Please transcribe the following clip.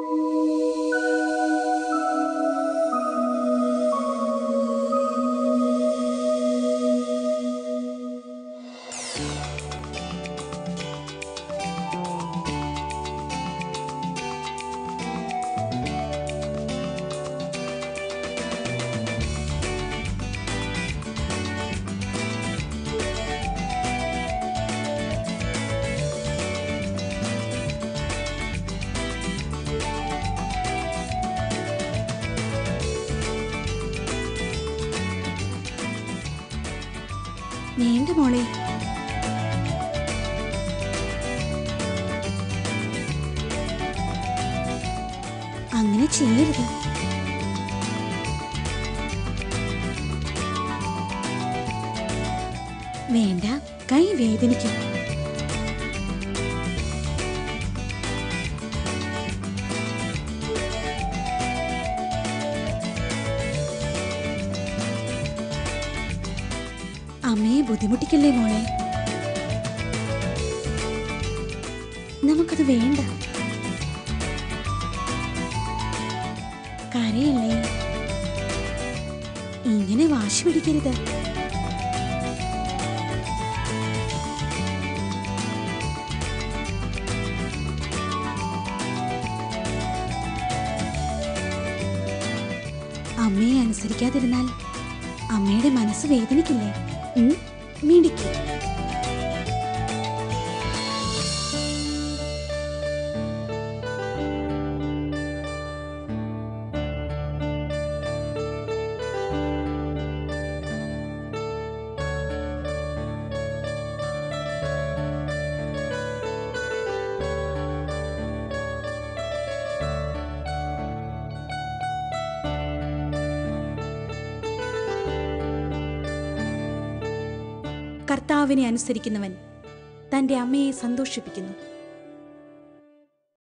വേണ്ട മോളെ അങ്ങനെ ചെയ്യരുത് വേണ്ട കൈ വേദനിക്കും അമ്മയെ ബുദ്ധിമുട്ടിക്കല്ലേ മോളെ നമുക്കത് വേണ്ട കരയല്ലേ ഇങ്ങനെ വാശി പിടിക്കരുത് അമ്മയെ അനുസരിക്കാതിരുന്നാൽ അമ്മയുടെ മനസ്സ് വേദനിക്കില്ലേ ഉം, മിടിക്ക് കർത്താവിനെ അനുസരിക്കുന്നവൻ തന്റെ അമ്മയെ സന്തോഷിപ്പിക്കുന്നു